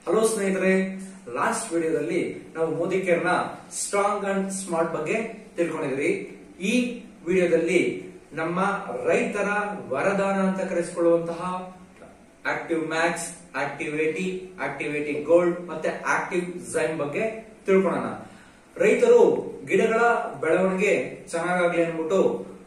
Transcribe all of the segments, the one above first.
hello ಸ್ನೇಹಿತರೆ last ವಿಡಿಯೋದಲ್ಲಿ ನಾವು ಮೋದಿ ಕೇರ್ನ ಸ್ಟ್ರಾಂಗ್ ಅಂಡ್ ಸ್ಮಾರ್ಟ್ ಬಗ್ಗೆ ತಿಳ್ಕೊಂಡಿದ್ವಿ ಈ ವಿಡಿಯೋದಲ್ಲಿ ನಮ್ಮ ರೈತರ ವರದಾನ ಅಂತ ಕರೆಸಿಕೊಳ್ಳುವಂತಹ active max active A T active A T gold ಮತ್ತೆ ಆಕ್ಟಿವ್ ಝೈಮ್ ಬಗ್ಗೆ ತಿಳ್ಕೊಳ್ಳೋಣ ರೈತರು ಗಿಡಗಳ ಬೆಳವಣಿಗೆ ಚೆನ್ನಾಗಾಗ್ಲಿ ಅನ್ಬಿಟ್ಟು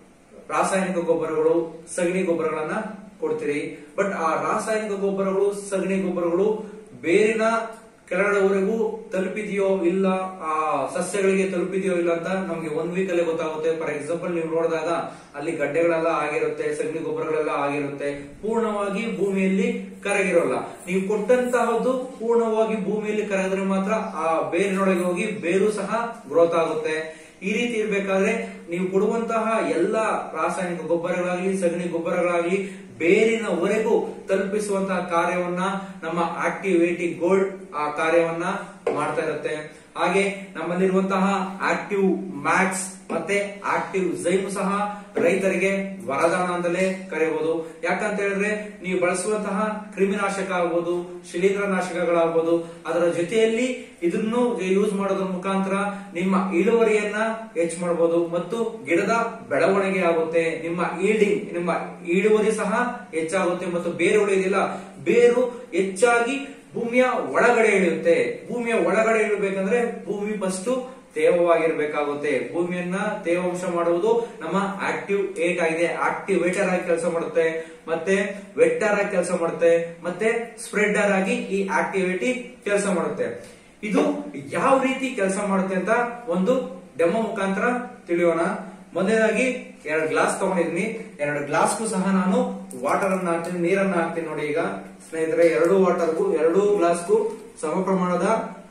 ರಾಸಾಯನಿಕ ಗೊಬ್ಬರಗಳು ಸಗಣಿ ಗೊಬ್ಬರಗಳನ್ನ ಕೊಡ್ತೀರಿ ಬಟ್ ಆ ರಾಸಾಯನಿಕ ಗೊಬ್ಬರಗಳು ಸಗಣಿ ಗೊಬ್ಬರಗಳು ಬೇರಿನ ಕೆಳಗಡೆವರೆಗೂ ತಲುಪಿದೆಯೋ ಇಲ್ಲ ಆ ಸಸ್ಯಗಳಿಗೆ ತಲುಪಿದೆಯೋ ಇಲ್ಲ ಅಂತ ನಮ್ಗೆ ಒಂದ್ ವೀಕ್ ಅಲ್ಲೇ ಗೊತ್ತಾಗುತ್ತೆ ಫಾರ್ ಎಕ್ಸಾಂಪಲ್ ನೀವು ನೋಡಿದಾಗ ಅಲ್ಲಿ ಗಡ್ಡೆಗಳೆಲ್ಲ ಆಗಿರುತ್ತೆ ಸಗಣಿ ಗೊಬ್ಬರಗಳೆಲ್ಲ ಆಗಿರುತ್ತೆ ಪೂರ್ಣವಾಗಿ ಭೂಮಿಯಲ್ಲಿ ಕರಗಿರೋಲ್ಲ ನೀವು ಕೊಟ್ಟಂತಹದ್ದು ಪೂರ್ಣವಾಗಿ ಭೂಮಿಯಲ್ಲಿ ಕರಗಿದ್ರೆ ಮಾತ್ರ ಆ ಬೇರಿನೊಳಗೆ ಹೋಗಿ ಬೇರು ಸಹ ಗ್ರೋತ್ ಆಗುತ್ತೆ ಈ ರೀತಿ ಇರ್ಬೇಕಾದ್ರೆ ನೀವು ಕೊಡುವಂತಹ ಎಲ್ಲಾ ರಾಸಾಯನಿಕ ಗೊಬ್ಬರಗಳಾಗ್ಲಿ ಸಗಣಿ ಗೊಬ್ಬರಗಳಾಗ್ಲಿ ಬೇರಿನವರೆಗೂ ತಲುಪಿಸುವಂತಹ ಕಾರ್ಯವನ್ನ ನಮ್ಮ ಆಕ್ಟಿವೇಟಿ ಗೋಲ್ಡ್ ಆ ಕಾರ್ಯವನ್ನ ಮಾಡ್ತಾ ಇರುತ್ತೆ ಹಾಗೆ ನಮ್ಮಲ್ಲಿರುವಂತಹ ಆಕ್ಟಿವ್ ಮ್ಯಾಕ್ಸ್ ಮತ್ತೆ ಆಕ್ಟಿವ್ ಝೈಮ್ ಸಹ ರೈತರಿಗೆ ವರದಾನ ಅಂತಲೇ ಕರೆಯಬಹುದು ಯಾಕಂತ ಹೇಳಿದ್ರೆ ನೀವು ಬಳಸುವಂತಹ ಕ್ರಿಮಿನಾಶಕ ಆಗ್ಬೋದು ಶಿಲೀಂಧ್ರನಾಶಕಗಳಾಗ್ಬೋದು ಅದರ ಜೊತೆಯಲ್ಲಿ ಇದನ್ನು ಯೂಸ್ ಮಾಡೋದ್ರ ಮುಖಾಂತರ ನಿಮ್ಮ ಇಳುವರಿಯನ್ನ ಹೆಚ್ಚು ಮಾಡಬಹುದು ಮತ್ತು ಗಿಡದ ಬೆಳವಣಿಗೆ ಆಗುತ್ತೆ ನಿಮ್ಮ ಈಲ್ಡಿಂಗ್ ನಿಮ್ಮ ಇಳುವರಿ ಸಹ ಹೆಚ್ಚಾಗುತ್ತೆ ಮತ್ತು ಬೇರೆ ಉಳಿಯೋದಿಲ್ಲ ಬೇರು ಹೆಚ್ಚಾಗಿ ಭೂಮಿಯ ಒಳಗಡೆ ಇಳಿಯುತ್ತೆ ಭೂಮಿಯ ಒಳಗಡೆ ಇಳಬೇಕಂದ್ರೆ ಭೂಮಿ ಫಸ್ಟ್ ತೇವವಾಗಿರ್ಬೇಕಾಗುತ್ತೆ ಭೂಮಿಯನ್ನ ತೇವಾಂಶ ಮಾಡುವುದು ನಮ್ಮ ಆಕ್ಟಿವ್ ಏಟ್ ಆಗಿದೆ ಆಕ್ಟಿವೇಟರ್ ಆಗಿ ಕೆಲಸ ಮಾಡುತ್ತೆ ಮತ್ತೆ ವೆಟ್ಟರ್ ಆಗಿ ಕೆಲಸ ಮಾಡುತ್ತೆ ಮತ್ತೆ ಸ್ಪ್ರೆಡರ್ ಆಗಿ ಈ ಆಕ್ಟಿವಿಟಿ ಕೆಲಸ ಮಾಡುತ್ತೆ ಇದು ಯಾವ ರೀತಿ ಕೆಲಸ ಮಾಡುತ್ತೆ ಅಂತ ಒಂದು ಡೆಮೋ ಮುಖಾಂತರ ತಿಳಿಯೋಣ ಮೊದಲನೇದಾಗಿ ಎರಡು ಗ್ಲಾಸ್ ತಗೊಂಡಿದ್ದೀನಿ ಎರಡು ಗ್ಲಾಸ್ಗೂ ಸಹ ನಾನು ವಾಟರ್ ಅನ್ನ ಹಾಕ್ತೀನಿ ನೀರನ್ನ ಹಾಕ್ತೀನಿ ನೋಡಿ ಈಗ ಸ್ನೇಹಿತರೆ ಎರಡು ವಾಟರ್ಗೂ ಎರಡು ಗ್ಲಾಸ್ಗೂ ಸಮ ಪ್ರಮಾಣದ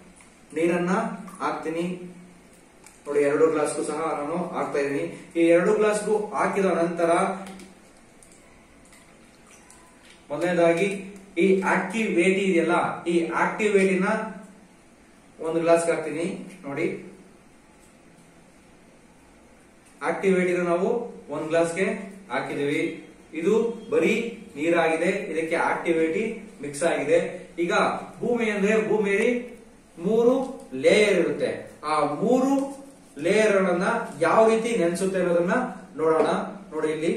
ನೀರನ್ನ ಹಾಕ್ತೀನಿ ನೋಡಿ ಎರಡು ಗ್ಲಾಸ್ಗೂ ಸಹ ನಾನು ಹಾಕ್ತಾ ಇದ್ದೀನಿ ಈ ಎರಡು ಗ್ಲಾಸ್ಗೂ ಹಾಕಿದ ನಂತರ ಮೊದಲನೇದಾಗಿ ಈ ಆಕ್ಟಿವ್ ವೇಟಿ ಇದೆಯಲ್ಲ ಈ ಆಕ್ಟಿವ್ ವೇಟಿನ ಒಂದು ಗ್ಲಾಸ್ಗೆ ಹಾಕ್ತೀನಿ ನೋಡಿ ಆಕ್ಟಿವ್ ವೇಟಿನ ನಾವು ಒಂದ್ ಗ್ಲಾಸ್ಗೆ ಹಾಕಿದೀವಿ ಇದು ಬರೀ ನೀರಾಗಿದೆ ಇದಕ್ಕೆ ಆಕ್ಟಿವೇಟಿ ಮಿಕ್ಸ್ ಆಗಿದೆ ಈಗ ಭೂಮಿ ಅಂದ್ರೆ ಭೂಮಿಯಲ್ಲಿ ಮೂರು ಲೇಯರ್ ಇರುತ್ತೆ ಆ ಮೂರು ಲೇಯರ್ ಗಳನ್ನ ಯಾವ ರೀತಿ ನೆನೆಸುತ್ತೆ ಅನ್ನೋದನ್ನ ನೋಡೋಣ ನೋಡಿ ಇಲ್ಲಿ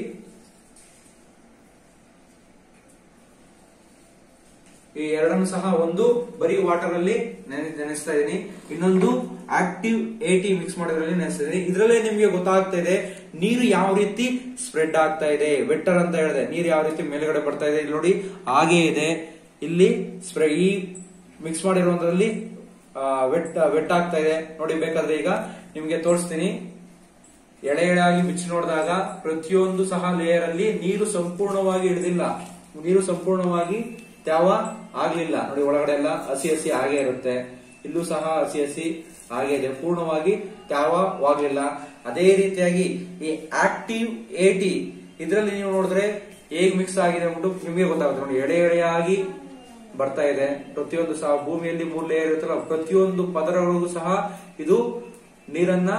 ಈ ಎರಡನ್ನು ಸಹ ಒಂದು ಬರೀ ವಾಟರ್ ಅಲ್ಲಿ ನೆನೆ- ನೆನೆಸ್ತಾ ಇದೀನಿ ಇನ್ನೊಂದು ಆಕ್ಟಿವ್ ಏಟಿ ಮಿಕ್ಸ್ ಮಾಡೋದ್ರಲ್ಲಿ ನೆನೆಸ್ತಾ ಇದೀನಿ ಇದರಲ್ಲೇ ನಿಮ್ಗೆ ಗೊತ್ತಾಗ್ತಾ ಇದೆ ನೀರು ಯಾವ ರೀತಿ ಸ್ಪ್ರೆಡ್ ಆಗ್ತಾ ಇದೆ ವೆಟ್ಟರ್ ಅಂತ ಹೇಳಿದೆ ನೀರು ಯಾವ ರೀತಿ ಮೇಲ್ಗಡೆ ಬರ್ತಾ ಇದೆ ಇಲ್ಲಿ ನೋಡಿ ಹಾಗೆ ಇದೆ ಇಲ್ಲಿ ಸ್ಪ್ರೆ ಈ ಮಿಕ್ಸ್ ಮಾಡಿರುವಂತರಲ್ಲಿ ವೆಟ್ ವೆಟ್ ಆಗ್ತಾ ಇದೆ ನೋಡಿ ಬೇಕಾದ್ರೆ ಈಗ ನಿಮ್ಗೆ ತೋರಿಸ್ತೀನಿ ಎಳೆ ಎಳೆಯಾಗಿ ಬಿಚ್ಚಿ ನೋಡಿದಾಗ ಪ್ರತಿಯೊಂದು ಸಹ ಲೇಯರ್ ಅಲ್ಲಿ ನೀರು ಸಂಪೂರ್ಣವಾಗಿ ಹಿಡಿದಿಲ್ಲ ನೀರು ಸಂಪೂರ್ಣವಾಗಿ ತ್ಯಾವ ಆಗ್ಲಿಲ್ಲ ನೋಡಿ ಒಳಗಡೆ ಎಲ್ಲ ಹಸಿ ಹಸಿ ಹಾಗೆ ಇರುತ್ತೆ ಇಲ್ಲೂ ಸಹ ಹಸಿ ಹಸಿ ಹಾಗೆ ಇದೆ ಪೂರ್ಣವಾಗಿ ತ್ಯಾವವಾಗ್ಲಿಲ್ಲ ಅದೇ ರೀತಿಯಾಗಿ ಈ ಆಕ್ಟಿವ್ ಏಟಿ ಇದರಲ್ಲಿ ನೀವು ನೋಡಿದ್ರೆ ಹೇಗ್ ಮಿಕ್ಸ್ ಆಗಿದೆ ಅಂದ್ಬಿಟ್ಟು ನಿಮಗೆ ಗೊತ್ತಾಗುತ್ತೆ ನೋಡಿ ಎಳೆ ಎಳೆಯಾಗಿ ಬರ್ತಾ ಇದೆ ಪ್ರತಿಯೊಂದು ಸಹ ಭೂಮಿಯಲ್ಲಿ ಮೂರು ಲೇಯರ್ ಇರುತ್ತಲ್ಲ ಪ್ರತಿಯೊಂದು ಪದರಗಳಿಗೂ ಸಹ ಇದು ನೀರನ್ನ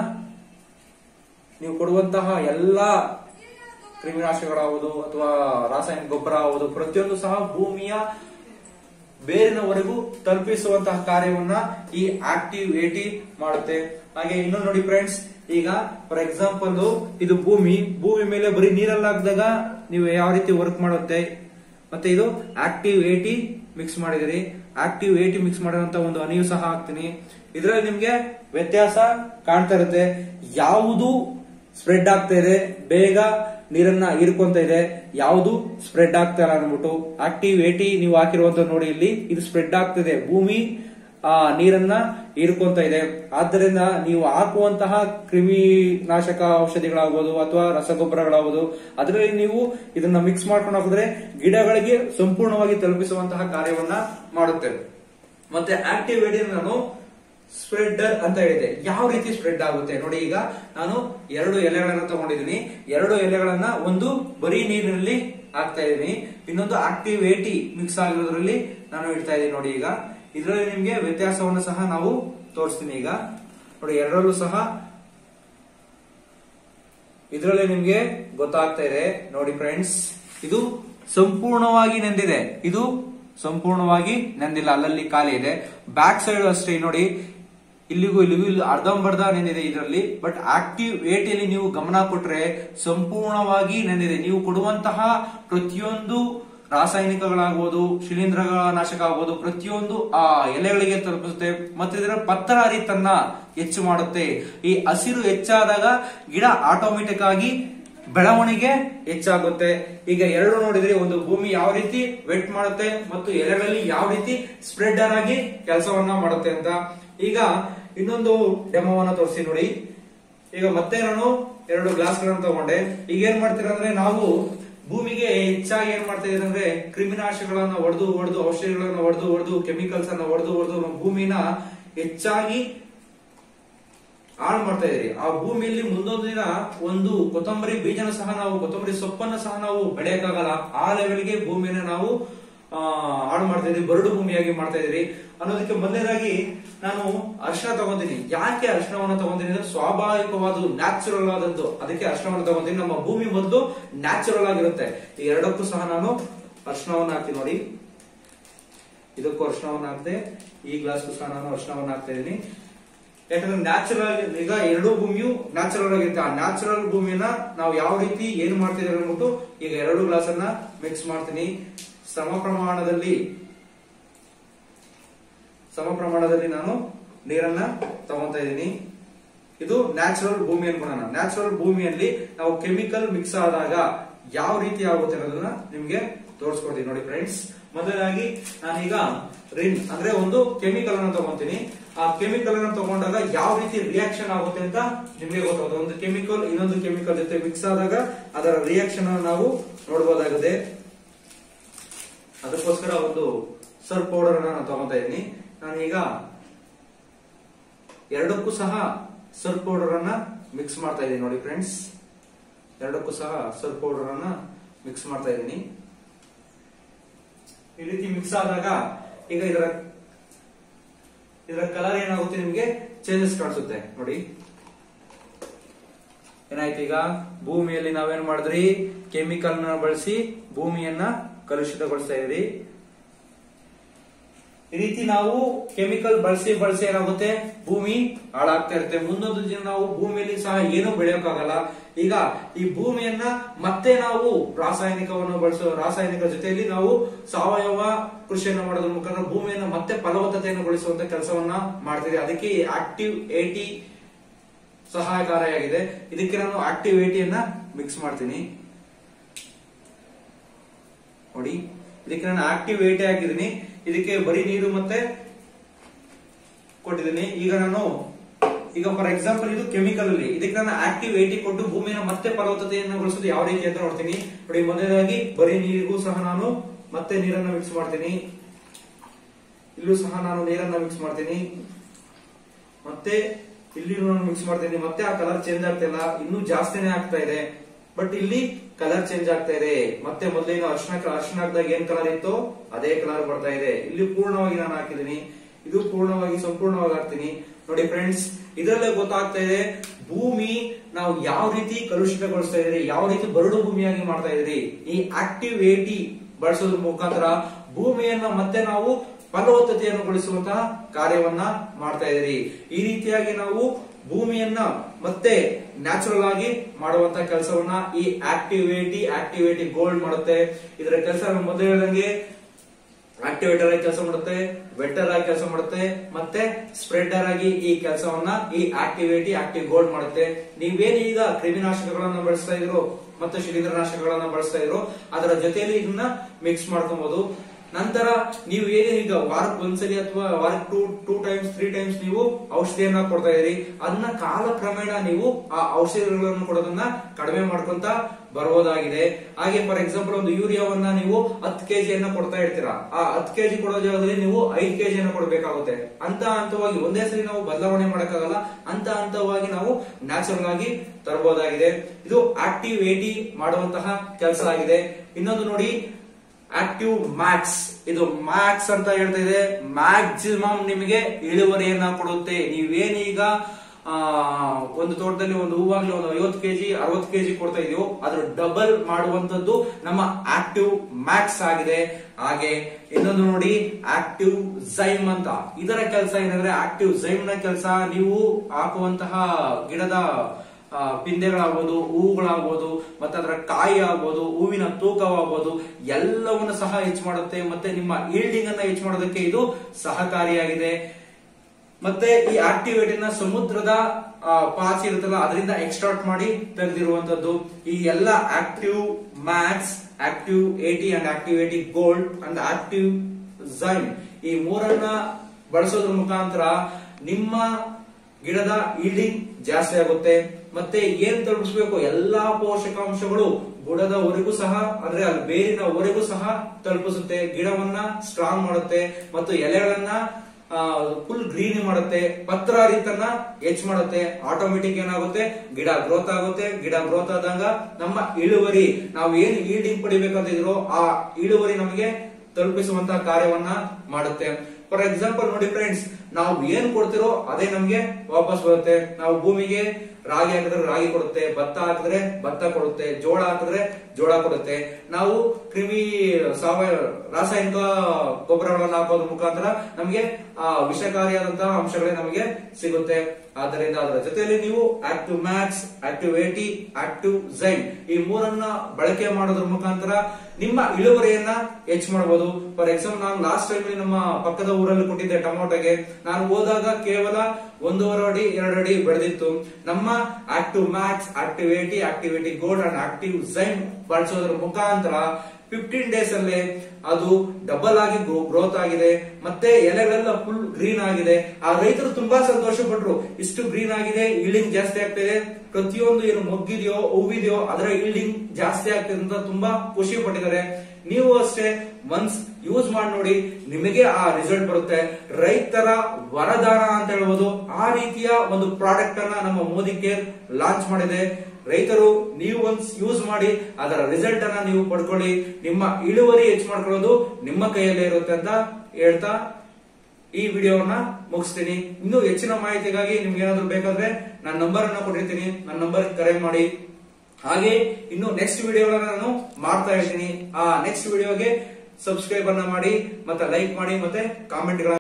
ನೀವು ಕೊಡುವಂತಹ ಎಲ್ಲಾ ಕ್ರಿಮಿನಾಶಕಗಳಾಗುವುದು ಅಥವಾ ರಾಸಾಯನಿಕ ಗೊಬ್ಬರ ಆಗುವುದು ಪ್ರತಿಯೊಂದು ಸಹ ಭೂಮಿಯ ಬೇರಿನವರೆಗೂ ತಲುಪಿಸುವಂತಹ ಕಾರ್ಯವನ್ನ ಈ ಆಕ್ಟಿವ್ ಏಟಿ ಮಾಡುತ್ತೆ ಹಾಗೆ ಇನ್ನೊಂದು ನೋಡಿ ಫ್ರೆಂಡ್ಸ್ ಈಗ ಫಾರ್ ಎಕ್ಸಾಂಪಲ್ ಇದು ಭೂಮಿ ಭೂಮಿ ಮೇಲೆ ಬರೀ ನೀರಲ್ಲಿ ಹಾಕಿದಾಗ ನೀವು ಯಾವ ರೀತಿ ವರ್ಕ್ ಮಾಡುತ್ತೆ ಮತ್ತೆ ಇದು ಆಕ್ಟಿವ್ ಏಟಿ ಮಿಕ್ಸ್ ಮಾಡಿದಿರಿ ಆಕ್ಟಿವ್ ಏಟಿ ಮಿಕ್ಸ್ ಮಾಡಿರುವಂತ ಒಂದು ಹನಿಯು ಸಹ ಹಾಕ್ತೀನಿ ಇದರಲ್ಲಿ ನಿಮ್ಗೆ ವ್ಯತ್ಯಾಸ ಕಾಣ್ತಾ ಇರುತ್ತೆ ಯಾವುದು ಸ್ಪ್ರೆಡ್ ಆಗ್ತಾ ಇದೆ ಬೇಗ ನೀರನ್ನ ಹೀರ್ಕೊಂತ ಇದೆ ಯಾವುದು ಸ್ಪ್ರೆಡ್ ಆಗ್ತಾ ಇಲ್ಲ ಅನ್ಬಿಟ್ಟು ಆಕ್ಟಿವ್ ಏಟಿ ನೀವು ಹಾಕಿರುವಂತ ನೋಡಿ ಇಲ್ಲಿ ಇದು ಸ್ಪ್ರೆಡ್ ಆಗ್ತಿದೆ ಭೂಮಿ ಆ ನೀರನ್ನ ಹೀರ್ಕೊಂತ ಇದೆ ಆದ್ದರಿಂದ ನೀವು ಹಾಕುವಂತಹ ಕ್ರಿಮಿ ನಾಶಕ ಔಷಧಿಗಳಾಗ್ಬೋದು ಅಥವಾ ರಸಗೊಬ್ಬರಗಳಾಗ್ಬೋದು ಅದರಲ್ಲಿ ನೀವು ಇದನ್ನ ಮಿಕ್ಸ್ ಮಾಡ್ಕೊಂಡು ಹಾಕಿದ್ರೆ ಗಿಡಗಳಿಗೆ ಸಂಪೂರ್ಣವಾಗಿ ತಲುಪಿಸುವಂತಹ ಕಾರ್ಯವನ್ನ ಮಾಡುತ್ತೆ ಮತ್ತೆ ಆಕ್ಟಿವ್ ಏಟಿ ನಾನು ಸ್ಪ್ರೆಡರ್ ಅಂತ ಹೇಳಿದೆ ಯಾವ ರೀತಿ ಸ್ಪ್ರೆಡ್ ಆಗುತ್ತೆ ನೋಡಿ ಈಗ ನಾನು ಎರಡು ಎಲೆಗಳನ್ನ ತಗೊಂಡಿದ್ದೀನಿ ಎರಡು ಎಲೆಗಳನ್ನ ಒಂದು ಬರೀ ನೀರಿನಲ್ಲಿ ಹಾಕ್ತಾ ಇದ್ದೀನಿ ಇನ್ನೊಂದು ಆಕ್ಟಿವ್ ಏಟಿ ಮಿಕ್ಸ್ ಆಗಿರೋದ್ರಲ್ಲಿ ನಾನು ಇಡ್ತಾ ಇದ್ದೀನಿ ನೋಡಿ ಈಗ ಇದರಲ್ಲಿ ನಿಮ್ಗೆ ವ್ಯತ್ಯಾಸವನ್ನು ಸಹ ನಾವು ತೋರಿಸ್ತೀನಿ ಈಗ ನೋಡಿ ಎರಡರಲ್ಲೂ ಸಹ ಇದರಲ್ಲಿ ನಿಮ್ಗೆ ಗೊತ್ತಾಗ್ತಾ ಇದೆ ನೋಡಿ ಫ್ರೆಂಡ್ಸ್ ಇದು ಸಂಪೂರ್ಣವಾಗಿ ನೆಂದಿದೆ ಇದು ಸಂಪೂರ್ಣವಾಗಿ ನೆಂದಿಲ್ಲ ಅಲ್ಲಲ್ಲಿ ಖಾಲಿ ಇದೆ ಬ್ಯಾಕ್ ಸೈಡ್ ಅಷ್ಟೇ ನೋಡಿ ಇಲ್ಲಿಗೂ ಇಲ್ಲಿಗೂ ಇಲ್ಲಿ ಅರ್ಧಂಬರ್ಧ ನೆಂದಿದೆ ಇದರಲ್ಲಿ ಬಟ್ ಆಕ್ಟಿವ್ ವೇಟಿಯಲ್ಲಿ ನೀವು ಗಮನ ಕೊಟ್ರೆ ಸಂಪೂರ್ಣವಾಗಿ ನೆಂದಿದೆ ನೀವು ಕೊಡುವಂತಹ ಪ್ರತಿಯೊಂದು ರಾಸಾಯನಿಕಗಳಾಗ್ಬೋದು ಶಿಲೀಂಧ್ರಗಳ ನಾಶಕ ಆಗ್ಬೋದು ಪ್ರತಿಯೊಂದು ಆ ಎಲೆಗಳಿಗೆ ತಲುಪಿಸುತ್ತೆ ಮತ್ತೆ ಇದರ ಪತ್ತರ ಹರಿತನ್ನ ಹೆಚ್ಚು ಮಾಡುತ್ತೆ ಈ ಹಸಿರು ಹೆಚ್ಚಾದಾಗ ಗಿಡ ಆಟೋಮೆಟಿಕ್ ಆಗಿ ಬೆಳವಣಿಗೆ ಹೆಚ್ಚಾಗುತ್ತೆ ಈಗ ಎರಡು ನೋಡಿದ್ರೆ ಒಂದು ಭೂಮಿ ಯಾವ ರೀತಿ ವೆಟ್ ಮಾಡುತ್ತೆ ಮತ್ತು ಎಲೆಗಳಲ್ಲಿ ಯಾವ ರೀತಿ ಸ್ಪ್ರೆಡರ್ ಆಗಿ ಕೆಲಸವನ್ನ ಮಾಡುತ್ತೆ ಅಂತ ಈಗ ಇನ್ನೊಂದು ಡೆಮೋವನ್ನ ತೋರಿಸಿ ನೋಡಿ ಈಗ ಮತ್ತೆ ನಾನು ಎರಡು ಗ್ಲಾಸ್ ಗಳನ್ನ ತಗೊಂಡೆ ಈಗ ಏನ್ ಮಾಡ್ತೀರಾ ಅಂದ್ರೆ ನಾವು ಭೂಮಿಗೆ ಹೆಚ್ಚಾಗಿ ಏನ್ ಮಾಡ್ತಾ ಇದೀವಿ ಅಂದ್ರೆ ಕ್ರಿಮಿನಾಶಗಳನ್ನ ಹೊಡೆದು ಹೊಡೆದು ಔಷಧಿಗಳನ್ನ ಹೊಡೆದು ಹೊಡೆದು ಕೆಮಿಕಲ್ಸ್ ಅನ್ನ ಹೊಡೆದು ಹೊಡೆದು ನಮ್ಮ ಭೂಮಿನ ಹೆಚ್ಚಾಗಿ ಹಾಳು ಮಾಡ್ತಾ ಇದೀರಿ ಆ ಭೂಮಿಯಲ್ಲಿ ಮುಂದೊಂದು ದಿನ ಒಂದು ಕೊತ್ತಂಬರಿ ಬೀಜನ ಸಹ ನಾವು ಕೊತ್ತಂಬರಿ ಸೊಪ್ಪನ್ನ ಸಹ ನಾವು ಬೆಳೆಯಕ್ಕಾಗಲ್ಲ ಆ ಲೆವೆಲ್ಗೆ ಭೂಮಿಯನ್ನ ನಾವು ಆ, ಹಾಳು ಮಾಡ್ತಾ ಇದೀವಿ ಬರಡು ಭೂಮಿಯಾಗಿ ಮಾಡ್ತಾ ಇದೀರಿ ಅನ್ನೋದಕ್ಕೆ ಮೊದಲನೇದಾಗಿ ನಾನು ಅರ್ಶನ ತಗೊಂತೀನಿ ಯಾಕೆ ಅರ್ಶನವನ್ನ ತಗೊಂತೀನಿ ಅಂದ್ರೆ ಸ್ವಾಭಾವಿಕವಾದ ನ್ಯಾಚುರಲ್ ಆದದ್ದು ಅದಕ್ಕೆ ಅರ್ಶನವನ್ನ ತಗೊಂತೀನಿ ನಮ್ಮ ಭೂಮಿ ಮೊದಲು ನ್ಯಾಚುರಲ್ ಆಗಿರುತ್ತೆ ಈ ಎರಡಕ್ಕೂ ಸಹ ನಾನು ಅರ್ಶನವನ್ನ ಹಾಕ್ತೀನಿ ನೋಡಿ ಇದಕ್ಕೂ ಅರ್ಶನವನ್ನ ಹಾಕ್ತೆ ಈ ಗ್ಲಾಸ್ಗೂ ಸಹ ನಾನು ಅರ್ಶನವನ್ನ ಹಾಕ್ತಾ ಇದೀನಿ ಯಾಕಂದ್ರೆ ನ್ಯಾಚುರಲ್ ಈಗ ಎರಡೂ ಭೂಮಿಯು ನ್ಯಾಚುರಲ್ ಆಗಿರುತ್ತೆ ಆ ನ್ಯಾಚುರಲ್ ಭೂಮಿಯನ್ನ ನಾವು ಯಾವ ರೀತಿ ಏನ್ ಮಾಡ್ತಿದ್ದೀವಿ ಅಂದ್ಬಿಟ್ಟು ಈಗ ಎರಡು ಗ್ಲಾಸ್ ಅನ್ನ ಮಿಕ್ಸ್ ಮಾಡ್ತೀನಿ ಸಮ ಪ್ರಮಾಣದಲ್ಲಿ ಸಮ ಪ್ರಮಾಣದಲ್ಲಿ ನಾನು ನೀರನ್ನ ತಗೊಂತಾ ಇದ್ದೀನಿ ಇದು ನ್ಯಾಚುರಲ್ ಭೂಮಿ ಅನ್ಕೊಳ್ಳೋಣ ನ್ಯಾಚುರಲ್ ಭೂಮಿಯಲ್ಲಿ ನಾವು ಕೆಮಿಕಲ್ ಮಿಕ್ಸ್ ಆದಾಗ ಯಾವ ರೀತಿ ಆಗುತ್ತೆ ಅನ್ನೋದನ್ನ ನಿಮ್ಗೆ ತೋರಿಸ್ಕೊಡ್ತೀನಿ ನೋಡಿ ಫ್ರೆಂಡ್ಸ್ ಮೊದಲಾಗಿ ನಾನೀಗ ರಿನ್ ಅಂದ್ರೆ ಒಂದು ಕೆಮಿಕಲ್ ಅನ್ನು ತಗೊಂತೀನಿ ಆ ಕೆಮಿಕಲ್ ಅನ್ನು ತಗೊಂಡಾಗ ಯಾವ ರೀತಿ ರಿಯಾಕ್ಷನ್ ಆಗುತ್ತೆ ಅಂತ ನಿಮ್ಗೆ ಗೊತ್ತಾಗುತ್ತೆ ಒಂದು ಕೆಮಿಕಲ್ ಇನ್ನೊಂದು ಕೆಮಿಕಲ್ ಜೊತೆ ಮಿಕ್ಸ್ ಆದಾಗ ಅದರ ರಿಯಾಕ್ಷನ್ ನಾವು ನೋಡಬಹುದಾಗಿದೆ ಅದಕ್ಕೋಸ್ಕರ ಒಂದು ಸರ್ಫ್ ಪೌಡರ್ ಅನ್ನ ನಾನು ತಗೊಂತಾ ಇದ್ದೀನಿ ನಾನೀಗ ಎರಡಕ್ಕೂ ಸಹ ಸರ್ಫ್ ಪೌಡರ್ ಅನ್ನ ಮಿಕ್ಸ್ ಮಾಡ್ತಾ ಇದ್ದೀನಿ ನೋಡಿ ಫ್ರೆಂಡ್ಸ್ ಎರಡಕ್ಕೂ ಸಹ ಸರ್ಫ್ ಪೌಡರ್ ಅನ್ನ ಮಿಕ್ಸ್ ಮಾಡ್ತಾ ಇದ್ದೀನಿ ಈ ರೀತಿ ಮಿಕ್ಸ್ ಆದಾಗ ಈಗ ಇದರ ಇದರ ಕಲರ್ ಏನಾಗುತ್ತೆ ನಿಮ್ಗೆ ಚೇಂಜಸ್ ಕಾಣಿಸುತ್ತೆ ನೋಡಿ ಏನಾಯ್ತು ಈಗ ಭೂಮಿಯಲ್ಲಿ ನಾವೇನ್ ಮಾಡಿದ್ರಿ ಕೆಮಿಕಲ್ ನ ಬಳಸಿ ಭೂಮಿಯನ್ನ ಕಲುಷಿತಗೊಳಿಸ್ತಾ ಇದ್ರಿ ಈ ರೀತಿ ನಾವು ಕೆಮಿಕಲ್ ಬಳಸಿ ಬಳಸಿ ಏನಾಗುತ್ತೆ ಭೂಮಿ ಹಾಳಾಗ್ತಾ ಇರುತ್ತೆ ಮುಂದೊಂದು ದಿನ ನಾವು ಭೂಮಿಯಲ್ಲಿ ಸಹ ಏನು ಬೆಳೆಯೋಕ್ಕಾಗಲ್ಲ ಈಗ ಈ ಭೂಮಿಯನ್ನ ಮತ್ತೆ ನಾವು ರಾಸಾಯನಿಕವನ್ನು ಬಳಸೋ ರಾಸಾಯನಿಕ ಜೊತೆಯಲ್ಲಿ ನಾವು ಸಾವಯವ ಕೃಷಿಯನ್ನು ಮಾಡೋದ್ರ ಮುಖಾಂತರ ಭೂಮಿಯನ್ನ ಮತ್ತೆ ಫಲವತ್ತತೆಯನ್ನು ಗೊಳಿಸುವಂತ ಕೆಲಸವನ್ನ ಮಾಡ್ತೀವಿ ಅದಕ್ಕೆ ಆಕ್ಟಿವ್ ಏಟಿ ಸಹಾಯಕಾರಿಯಾಗಿದೆ ಇದಕ್ಕೆ ನಾನು ಆಕ್ಟಿವ್ ಏಟಿಯನ್ನ ಮಿಕ್ಸ್ ಮಾಡ್ತೀನಿ ನೋಡಿ ಇದಕ್ಕೆ ನಾನು ಆಕ್ಟಿವ್ ಏಟಿ ಹಾಕಿದ್ದೀನಿ ಇದಕ್ಕೆ ಬರೀ ನೀರು ಮತ್ತೆ ಕೊಟ್ಟಿದ್ದೀನಿ ಈಗ ನಾನು ಈಗ ಫಾರ್ ಎಕ್ಸಾಂಪಲ್ ಇದು ಕೆಮಿಕಲ್ ಅಲ್ಲಿ ಇದಕ್ಕೆ ನಾನು ಆಕ್ಟಿವ್ ಏಟಿ ಕೊಟ್ಟು ಭೂಮಿನ ಮತ್ತೆ ಫಲವತ್ತತೆಯನ್ನು ಗೊಳಿಸೋದು ಯಾವ ರೀತಿ ಅಂತ ನೋಡ್ತೀನಿ ನೋಡಿ ಮೊದಲನೇದಾಗಿ ಬರೀ ನೀರಿಗೂ ಸಹ ನಾನು ಮತ್ತೆ ನೀರನ್ನ ಮಿಕ್ಸ್ ಮಾಡ್ತೀನಿ ಇಲ್ಲೂ ಸಹ ನಾನು ನೀರನ್ನ ಮಿಕ್ಸ್ ಮಾಡ್ತೀನಿ ಮತ್ತೆ ಇಲ್ಲಿ ನಾನು ಮಿಕ್ಸ್ ಮಾಡ್ತೀನಿ ಮತ್ತೆ ಆ ಕಲರ್ ಚೇಂಜ್ ಆಗ್ತಾ ಇಲ್ಲ ಇನ್ನೂ ಜಾಸ್ತಿನೇ ಆಗ್ತಾ ಇದೆ ಬಟ್ ಇಲ್ಲಿ ಕಲರ್ ಚೇಂಜ್ ಆಗ್ತಾ ಇದೆ ಮತ್ತೆ ಮೊದಲಿನ ಅರ್ಶನ ಅರ್ಶನ ಹಾಕಿದಾಗ ಏನ್ ಕಲರ್ ಇತ್ತು ಅದೇ ಕಲರ್ ಬರ್ತಾ ಇದೆ ಇಲ್ಲಿ ಪೂರ್ಣವಾಗಿ ನಾನು ಹಾಕಿದ್ದೀನಿ ಇದು ಪೂರ್ಣವಾಗಿ ಸಂಪೂರ್ಣವಾಗಿ ಹಾಕ್ತೀನಿ ನೋಡಿ ಫ್ರೆಂಡ್ಸ್ ಇದರಲ್ಲೇ ಗೊತ್ತಾಗ್ತಾ ಇದೆ ಭೂಮಿ ನಾವು ಯಾವ ರೀತಿ ಕಲುಷಿತಗೊಳಿಸ್ತಾ ಇದ್ರಿ ಯಾವ ರೀತಿ ಬರಡು ಭೂಮಿಯಾಗಿ ಮಾಡ್ತಾ ಇದ್ರಿ ಈ ಆಕ್ಟಿವ್ ಏಟಿ ಬಳಸೋದ್ರ ಮುಖಾಂತರ ಭೂಮಿಯನ್ನ ಮತ್ತೆ ನಾವು ಫಲವತ್ತತೆಯನ್ನು ಗೊಳಿಸುವಂತಹ ಕಾರ್ಯವನ್ನ ಮಾಡ್ತಾ ಇದ್ದೀರಿ ಈ ರೀತಿಯಾಗಿ ನಾವು ಭೂಮಿಯನ್ನ ಮತ್ತೆ ನ್ಯಾಚುರಲ್ ಆಗಿ ಮಾಡುವಂತ ಕೆಲಸವನ್ನ ಈ ಆಕ್ಟಿವೇಟಿ ಆಕ್ಟಿವೇಟಿ ಗೋಲ್ಡ್ ಮಾಡುತ್ತೆ ಇದರ ಕೆಲಸ ಮೊದಲು ಹೇಳಿದಂಗೆ ಆಕ್ಟಿವೇಟರ್ ಆಗಿ ಕೆಲಸ ಮಾಡುತ್ತೆ ವೆಟ್ಟರ್ ಆಗಿ ಕೆಲಸ ಮಾಡುತ್ತೆ ಮತ್ತೆ ಸ್ಪ್ರೆಡರ್ ಆಗಿ ಈ ಕೆಲಸವನ್ನ ಈ ಆಕ್ಟಿವೇಟಿ ಆಕ್ಟಿವ್ ಗೋಲ್ಡ್ ಮಾಡುತ್ತೆ ನೀವೇನು ಈಗ ಕ್ರಿಮಿನಾಶಕಗಳನ್ನ ಬಳಸ್ತಾ ಇದ್ರು ಮತ್ತೆ ಶಿಲೀಂಧ್ರನಾಶಕಗಳನ್ನ ಬಳಸ್ತಾ ಇದ್ರು ಅದರ ಜೊತೆಯಲ್ಲಿ ಇದನ್ನ ಮಿಕ್ಸ್ ಮಾಡ್ಕೊಬಹುದು ನಂತರ ನೀವು ಏನು ಈಗ ವಾರಕ್ಕೆ ಒಂದ್ಸಲಿ ಅಥವಾ ವಾರಕ್ಕೆ two two times three times ನೀವು ಔಷಧಿಯನ್ನ ಕೊಡ್ತಾ ಇದೀರಿ ಅದನ್ನ ಕಾಲಕ್ರಮೇಣ ನೀವು ಆ ಔಷಧಿಗಳನ್ನು ಕೊಡೋದನ್ನ ಕಡಿಮೆ ಮಾಡ್ಕೊಂತ ಬರಬಹುದಾಗಿದೆ ಹಾಗೆ ಫಾರ್ ಎಕ್ಸಾಂಪಲ್ ಒಂದು ಯೂರಿಯಾವನ್ನ ನೀವು ಹತ್ತು ಕೆಜಿಯನ್ನ ಕೊಡ್ತಾ ಇರ್ತೀರಾ ಆ ಹತ್ತು ಕೆಜಿ ಕೊಡೋ ಜಾಗದಲ್ಲಿ ನೀವು ಐದು ಕೆಜಿಯನ್ನ ಕೊಡಬೇಕಾಗುತ್ತೆ ಅಂತ ಹಂತವಾಗಿ ಒಂದೇ ಸರಿ ನಾವು ಬದಲಾವಣೆ ಮಾಡಕ್ಕಾಗಲ್ಲ ಅಂತ ಹಂತವಾಗಿ ನಾವು ನ್ಯಾಚುರಲ್ ಆಗಿ ತರಬಹುದಾಗಿದೆ ಇದು ಆಕ್ಟಿವ್ ಏಟಿ ಮಾಡುವಂತಹ ಕೆಲಸ ಆಗಿದೆ ಇನ್ನೊಂದು ನೋಡಿ ಆಕ್ಟಿವ್ ಮ್ಯಾಕ್ಸ್ ಇದು ಮ್ಯಾಕ್ಸ್ ಅಂತ ಹೇಳ್ತಾ ಇದೆ ಮ್ಯಾಕ್ಸಿಮಮ್ ನಿಮಗೆ ಇಳುವರಿಯನ್ನ ಕೊಡುತ್ತೆ ನೀವೇನೀಗ ಆ ಒಂದು ತೋಟದಲ್ಲಿ ಒಂದು ಹೂವಾಗ್ಲಿ ಒಂದು ಐವತ್ತು ಕೆಜಿ ಅರವತ್ತು ಕೆಜಿ ಕೊಡ್ತಾ ಇದೆಯೋ ಅದ್ರ ಡಬಲ್ ಮಾಡುವಂತದ್ದು ನಮ್ಮ ಆಕ್ಟಿವ್ ಮ್ಯಾಕ್ಸ್ ಆಗಿದೆ ಹಾಗೆ ಇನ್ನೊಂದು ನೋಡಿ ಆಕ್ಟಿವ್ ಝೈಮ್ ಅಂತ ಇದರ ಕೆಲಸ ಏನಂದ್ರೆ ಆಕ್ಟಿವ್ ಝೈಮ್ ನ ಕೆಲಸ ನೀವು ಹಾಕುವಂತಹ ಗಿಡದ ಆ, ಪಿಂದೆಗಳಾಗ್ಬೋದು ಹೂವುಗಳಾಗ್ಬೋದು ಮತ್ತೆ ಅದರ ಕಾಯಿ ಆಗ್ಬೋದು ಹೂವಿನ ತೂಕವಾಗ್ಬೋದು ಎಲ್ಲವನ್ನು ಸಹ ಹೆಚ್ಚು ಮಾಡುತ್ತೆ ಮತ್ತೆ ನಿಮ್ಮ ಈಲ್ಡಿಂಗ್ ಅನ್ನ ಹೆಚ್ಚು ಮಾಡೋದಕ್ಕೆ ಇದು ಸಹಕಾರಿಯಾಗಿದೆ ಮತ್ತೆ ಈ ಆಕ್ಟಿವೇಟಿನ ಸಮುದ್ರದ ಆ, ಪಾಚಿ ಇರುತ್ತಲ್ಲ ಅದರಿಂದ ಎಕ್ಸ್ಟ್ರಾಕ್ಟ್ ಮಾಡಿ ತೆಗೆದಿರುವಂತದ್ದು ಈ ಎಲ್ಲ active max active A T and active A T gold and active zyme ಈ ಮೂರನ್ನ ಬಳಸೋದ್ರ ಮುಖಾಂತರ ನಿಮ್ಮ ಗಿಡದ ಈಲ್ಡಿಂಗ್ ಜಾಸ್ತಿ ಆಗುತ್ತೆ ಮತ್ತೆ ಏನ್ ತಲುಪಿಸಬೇಕು ಎಲ್ಲಾ ಪೋಷಕಾಂಶಗಳು ಬುಡದವರೆಗೂ ಸಹ ಅಂದ್ರೆ ಅಲ್ಲಿ ಬೇರಿನವರೆಗೂ ಸಹ ತಲುಪಿಸುತ್ತೆ ಗಿಡವನ್ನ ಸ್ಟ್ರಾಂಗ್ ಮಾಡುತ್ತೆ ಮತ್ತು ಎಲೆಗಳನ್ನ ಫುಲ್ ಗ್ರೀನ್ ಮಾಡುತ್ತೆ ಪತ್ರ ಹರಿತನ್ನ ಹೆಚ್ಚು ಮಾಡುತ್ತೆ ಆಟೋಮೆಟಿಕ್ ಏನಾಗುತ್ತೆ ಗಿಡ ಗ್ರೋತ್ ಆಗುತ್ತೆ ಗಿಡ ಗ್ರೋತ್ ಆದಾಗ ನಮ್ಮ ಇಳುವರಿ ನಾವು ಏನು ಈಲ್ಡಿಂಗ್ ಪಡಿಬೇಕಂತ ಇದ್ರೋ ಆ ಇಳುವರಿ ನಮಗೆ ತಲುಪಿಸುವಂತಹ ಕಾರ್ಯವನ್ನ ಮಾಡುತ್ತೆ ಫಾರ್ ಎಕ್ಸಾಂಪಲ್ ನೋಡಿ ಫ್ರೆಂಡ್ಸ್ ನಾವು ಏನ್ ಕೊಡ್ತಿರೋ ಅದೇ ನಮ್ಗೆ ವಾಪಸ್ ಬರುತ್ತೆ ನಾವು ಭೂಮಿಗೆ ರಾಗಿ ಹಾಕಿದ್ರೆ ರಾಗಿ ಕೊಡುತ್ತೆ ಭತ್ತ ಹಾಕಿದ್ರೆ ಭತ್ತ ಕೊಡುತ್ತೆ ಜೋಳ ಹಾಕಿದ್ರೆ ಜೋಳ ಕೊಡುತ್ತೆ ನಾವು ಕ್ರಿಮಿ ಸಾವಯವ ರಾಸಾಯನಿಕ ಗೊಬ್ಬರಗಳನ್ನು ಹಾಕೋದ್ರ ಮುಖಾಂತರ ನಮಗೆ ಆ ವಿಷಕಾರಿಯಾದಂತಹ ಅಂಶಗಳೇ ನಮಗೆ ಸಿಗುತ್ತೆ ಆದ್ದರಿಂದ ಅದರ ಜೊತೆಯಲ್ಲಿ ನೀವು active max active A T active zyme ಈ ಮೂರನ್ನ ಬಳಕೆ ಮಾಡೋದ್ರ ಮುಖಾಂತರ ನಿಮ್ಮ ಇಳುವರಿಯನ್ನ ಹೆಚ್ಚು ಮಾಡಬಹುದು ಫಾರ್ ಎಕ್ಸಾಂಪಲ್ ನಾನು ಲಾಸ್ಟ್ ಟೈಮ್ ನಮ್ಮ ಪಕ್ಕದ ಊರಲ್ಲಿ ಕೊಟ್ಟಿದ್ದೆ ಟೊಮೊಟೊಗೆ ನಾನು ಹೋದಾಗ ಕೇವಲ ಒಂದೂವರೆ ಅಡಿ ಎರಡು ಅಡಿ ಬೆಳೆದಿತ್ತು ನಮ್ಮ active max active A T activity gold and active zyme ಬಳಸೋದ್ರ ಮುಖಾಂತರ ಫಿಫ್ಟೀನ್ ಡೇಸ್ ಅಲ್ಲೇ ಅದು ಡಬಲ್ ಆಗಿ ಗ್ರೋತ್ ಆಗಿದೆ ಮತ್ತೆ ಎಲೆಗಳೆಲ್ಲ ಫುಲ್ ಗ್ರೀನ್ ಆಗಿದೆ ಆ ರೈತರು ತುಂಬಾ ಸಂತೋಷ ಪಟ್ರು ಇಷ್ಟು ಗ್ರೀನ್ ಆಗಿದೆ ಇಲ್ಡಿಂಗ್ ಜಾಸ್ತಿ ಆಗ್ತಿದೆ ಪ್ರತಿಯೊಂದು ಏನು ಮೊಗ್ಗಿದೆಯೋ ಹೂವಿದೆಯೋ ಅದರ ಇಲ್ಡಿಂಗ್ ಜಾಸ್ತಿ ಆಗ್ತಿದೆ ಅಂತ ತುಂಬಾ ಖುಷಿ ಪಟ್ಟಿದ್ದಾರೆ ನೀವು ಅಷ್ಟೇ ಒನ್ಸ್ ಯೂಸ್ ಮಾಡಿ ನೋಡಿ ನಿಮಗೆ ಆ ರಿಸಲ್ಟ್ ಬರುತ್ತೆ ರೈತರ ವರದಾನ ಅಂತ ಹೇಳ್ಬೋದು ಆ ರೀತಿಯ ಒಂದು ಪ್ರಾಡಕ್ಟ್ ಅನ್ನ ನಮ್ಮ ಮೋದಿ ಕೇರ್ ಲಾಂಚ್ ಮಾಡಿದೆ ರೈತರು ನೀವು ಒಂದ್ ಯೂಸ್ ಮಾಡಿ ಅದರ ರಿಸಲ್ಟ್ ಅನ್ನ ನೀವು ಪಡ್ಕೊಳ್ಳಿ ನಿಮ್ಮ ಇಳುವರಿ ಹೆಚ್ಚು ಮಾಡ್ಕೊಳ್ಳೋದು ನಿಮ್ಮ ಕೈಯಲ್ಲೇ ಇರುತ್ತೆ ಅಂತ ಹೇಳ್ತಾ ಈ ವಿಡಿಯೋವನ್ನ ಮುಗಿಸ್ತೀನಿ ಇನ್ನು ಹೆಚ್ಚಿನ ಮಾಹಿತಿಗಾಗಿ ನಿಮ್ಗೆ ಏನಾದ್ರು ಬೇಕಾದ್ರೆ ನನ್ನ ನಂಬರ್ ಅನ್ನ ಕೊಟ್ಟಿರ್ತೀನಿ ನನ್ನ ನಂಬರ್ ಕರೆ ಮಾಡಿ ಹಾಗೆ ಇನ್ನು ನೆಕ್ಸ್ಟ್ ವಿಡಿಯೋಗಳನ್ನ ನಾನು ಮಾಡ್ತಾ ಇರ್ತೀನಿ ಆ ನೆಕ್ಸ್ಟ್ ವಿಡಿಯೋಗೆ ಸಬ್ಸ್ಕ್ರೈಬ್ ಅನ್ನ ಮಾಡಿ ಮತ್ತೆ ಲೈಕ್ ಮಾಡಿ ಮತ್ತೆ ಕಾಮೆಂಟ್